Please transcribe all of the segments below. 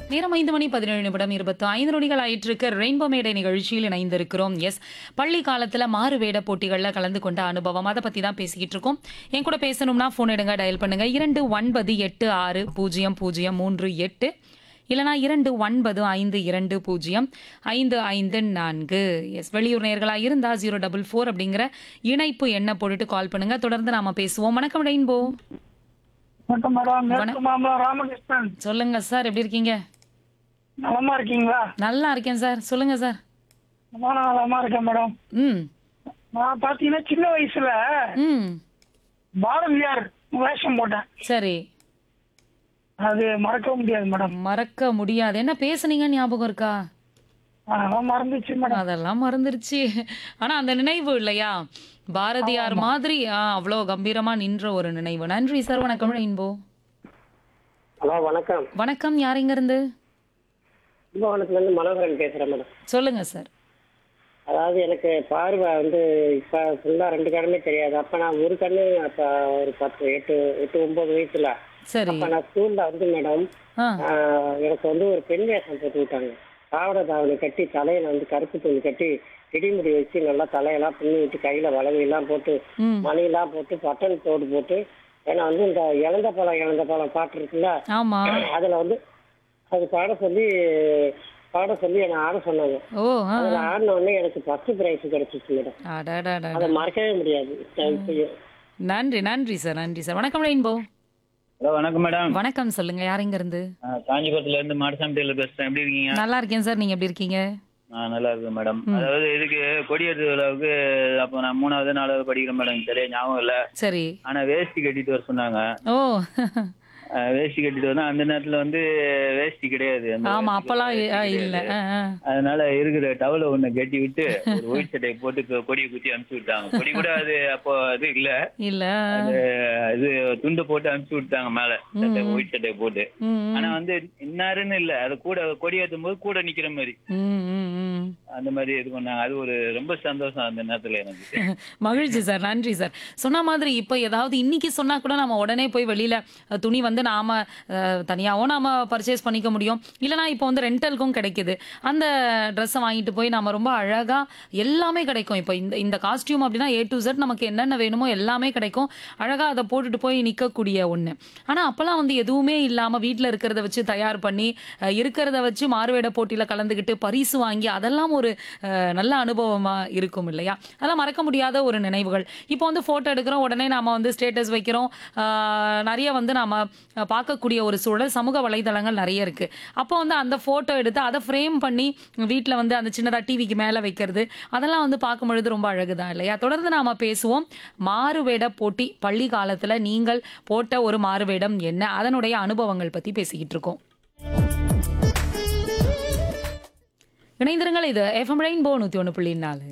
நேரம் ஐந்து மணி பதினேழு நிமிடம் இருபத்து ஐந்து நொடிகள் ஆயிட்டிருக்கு ரெயின்போ மேடை நிகழ்ச்சியில் இணைந்திருக்கிறோம் எஸ் பள்ளி காலத்துல மாறு வேட போட்டிகளில் கலந்து கொண்ட அனுபவம் அதை பத்தி தான் பேசிக்கிட்டு இருக்கோம் என் கூட பேசணும்னா ஃபோன் எடுங்க டயல் பண்ணுங்க இரண்டு ஒன்பது எட்டு ஆறு பூஜ்ஜியம் பூஜ்ஜியம் மூன்று எட்டு இல்லனா இரண்டு ஒன்பது ஐந்து இரண்டு பூஜ்ஜியம் ஐந்து ஐந்து நான்கு எஸ் வெளியூர் நேர்களாக இருந்தா ஜீரோ டபுள் ஃபோர் அப்படிங்கிற இணைப்பு எண்ணை போட்டுட்டு கால் பண்ணுங்க தொடர்ந்து நாம பேசுவோம் வணக்கம் ரெயின்போ வணக்கம் மேடம் மேற்கு மாமலம் ராமகிருஷ்ணன் சொல்லுங்க சார் எப்படி இருக்கீங்க நலமா இருக்கீங்களா நல்லா இருக்கேன் சார் சொல்லுங்க சார் நானும் நலமா இருக்கேன் மேடம் ம் நான் பாத்தீங்கன்னா சின்ன வயசுல ம் பாரதியார் வேஷம் போட்டேன் சரி அது மறக்க முடியாது மேடம் மறக்க முடியாது என்ன பேசுனீங்க ஞாபகம் இருக்கா அதெல்லாம் மறந்துச்சு மேடம் அதெல்லாம் மறந்துருச்சு ஆனா அந்த நினைவு இல்லையா பாரதியார் மாதிரி ஆ, அவ்வளோ கம்பீரமா நின்ற ஒரு நினைவு நன்றி சார் வணக்கம் ரெயின்போ ஹலோ வணக்கம் வணக்கம் யார் இங்க இருந்து கும்பகோணத்துலேருந்து மனோகரன் பேசுகிறேன் மேடம் சொல்லுங்க சார் அதாவது எனக்கு பார்வை வந்து இப்போ ஃபுல்லாக ரெண்டு கண்ணுமே தெரியாது அப்போ நான் ஒரு கண்ணு அப்போ ஒரு பத்து எட்டு எட்டு ஒம்பது வயசுல சரி அப்போ நான் ஸ்கூலில் வந்து மேடம் ஆ ஆஹ், எனக்கு வந்து ஒரு பெண் வேஷம் போட்டு விட்டாங்க பாவடை தாவணி கட்டி தலையில வந்து கருப்பு துணி கட்டி இடிமுடி வச்சு நல்லா தலையெல்லாம் பின்னி விட்டு கையில வளவையெல்லாம் போட்டு ம் மணியெல்லாம் போட்டு பட்டன் தோடு போட்டு ஏன்னா வந்து இந்த இழந்த பழம் இழந்த பழம் பாட்டு இருக்குல்ல ஆமா அதுல வந்து அது பாட சொல்லி பாட சொல்லி என்னை ஆட சொன்னாங்க ஓ ஆ அதுல ஆடின உடனே எனக்கு ஃபர்ஸ்ட் பிரைஸ் கிடைச்சிச்சு மேடம் அடாடாடா அதை மறக்கவே முடியாது இப்பயும். நன்றி நன்றி சார் நன்றி சார் வணக்கம் ரெயின்போ ஹலோ வணக்கம் மேடம் வணக்கம் சொல்லுங்க யார் இங்க இருந்து நான் காஞ்சிபுரத்துல இருந்து மாடசாமி டெய்லர் பேசுறேன் எப்படி இருக்கீங்க நல்லா இருக்கேன் சார் நீங்க எப்படி இருக்கீங்க நான் நல்லா இருக்கேன் மேடம் அதாவது இதுக்கு கொடியேற்று விழாவுக்கு அப்போ நான் மூணாவது நாலாவது படிக்கிறேன் மேடம் சரியா ஞாபகம் இல்ல சரி ஆனா வேஷ்டி கட்டிட்டு வர சொன்னாங்க ஓ அஹ் வேஷ்டி கட்டிட்டு வந்தா அந்த நேரத்துல வந்து வேஷ்டி கிடையாது அந்த ஆமா வேஷ்டி அப்பெல்லாம் வேஷ்டி ஆ, கிடையாது. இல்ல ஆ, ஆ. அதனால இருக்கிற டவலை ஒண்ணு கட்டி விட்டு ஒரு ஒயிட் சட்டையை போட்டு கொ- கொடியை குத்தி அனுப்பிச்சு விட்டாங்க கொடி கூட அது அப்போ இது இல்ல இல்ல அது இது துண்டை போட்டு அனுப்பிச்சு விட்டாங்க மேல சட்டை ஒயிட் சட்டையை போட்டு ம், ம். ஆனா வந்து இன்னாருன்னு இல்ல அது கூட கொடி ஏத்தும் போது கூட நிக்கிற மாதிரி ம், ம், ம். அந்த மாதிரி இது பண்ணாங்க அது ஒரு ரொம்ப சந்தோஷம் அந்த நேரத்துல எனக்கு மகிழ்ச்சி சார் நன்றி சார் சொன்ன மாதிரி இப்போ ஏதாவது இன்னைக்கு சொன்னா கூட நம்ம உடனே போய் வெளியில அஹ், துணி வந்து நாம அஹ், தனியாவும் நாம பர்ச்சேஸ் பண்ணிக்க முடியும் இல்லனா இப்போ வந்து ரெண்டலுக்கும் கிடைக்குது அந்த ட்ரெஸ்ஸை வாங்கிட்டு போய் நாம ரொம்ப அழகா எல்லாமே கிடைக்கும் இப்போ இந்த இந்த காஸ்டியூம் அப்படின்னா ஏ டு Z நமக்கு என்னென்ன வேணுமோ எல்லாமே கிடைக்கும் அழகா அதை போட்டுட்டு போய் நிக்கக்கூடிய ஒண்ணு ஆனா அப்பெல்லாம் வந்து எதுவுமே இல்லாம வீட்ல இருக்கிறத வச்சு தயார் பண்ணி அஹ், இருக்கிறத வச்சு மாறுவேட போட்டியில கலந்துக்கிட்டு பரிசு வாங்கி அதெல்லாம் ஒரு அஹ், நல்ல அனுபவமா இருக்கும் இல்லையா அதெல்லாம் மறக்க முடியாத ஒரு நினைவுகள் இப்போ வந்து போட்டோ எடுக்கிறோம் உடனே நாம வந்து ஸ்டேட்டஸ் வைக்கிறோம் ஆஹ், நிறைய வந்து நாம அஹ், பார்க்கக்கூடிய ஒரு சூழல் சமூக வலைதளங்கள் நிறைய இருக்கு அப்போ வந்து அந்த போட்டோ எடுத்து அதை ஃப்ரேம் பண்ணி வீட்டில் வந்து அந்த சின்னதா டிவிக்கு மேலே வைக்கிறது அதெல்லாம் வந்து பார்க்கும் பொழுது ரொம்ப அழகுதான் இல்லையா தொடர்ந்து நாம பேசுவோம் மாறுவேட போட்டி பள்ளி காலத்துல நீங்கள் போட்ட ஒரு மாறுவேடம் என்ன அதனுடைய அனுபவங்கள் பத்தி பேசிக்கிட்டு இருக்கோம் இணைந்திருங்கள் இது எஃப்எம் ரெயின்போ நூத்தி ஒன்று புள்ளி நாலு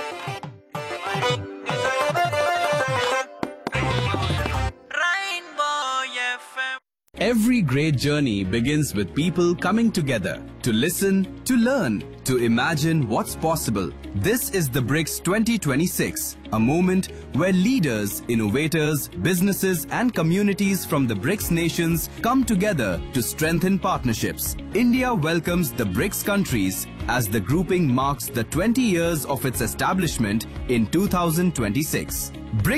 Every great journey begins with people coming together to listen, to learn, to imagine what's possible. This is the BRICS 2026, a moment where leaders, innovators, businesses, and communities from the BRICS nations come together to strengthen partnerships. India welcomes the BRICS countries as the grouping marks the 20 years of its establishment in 2026. BRICS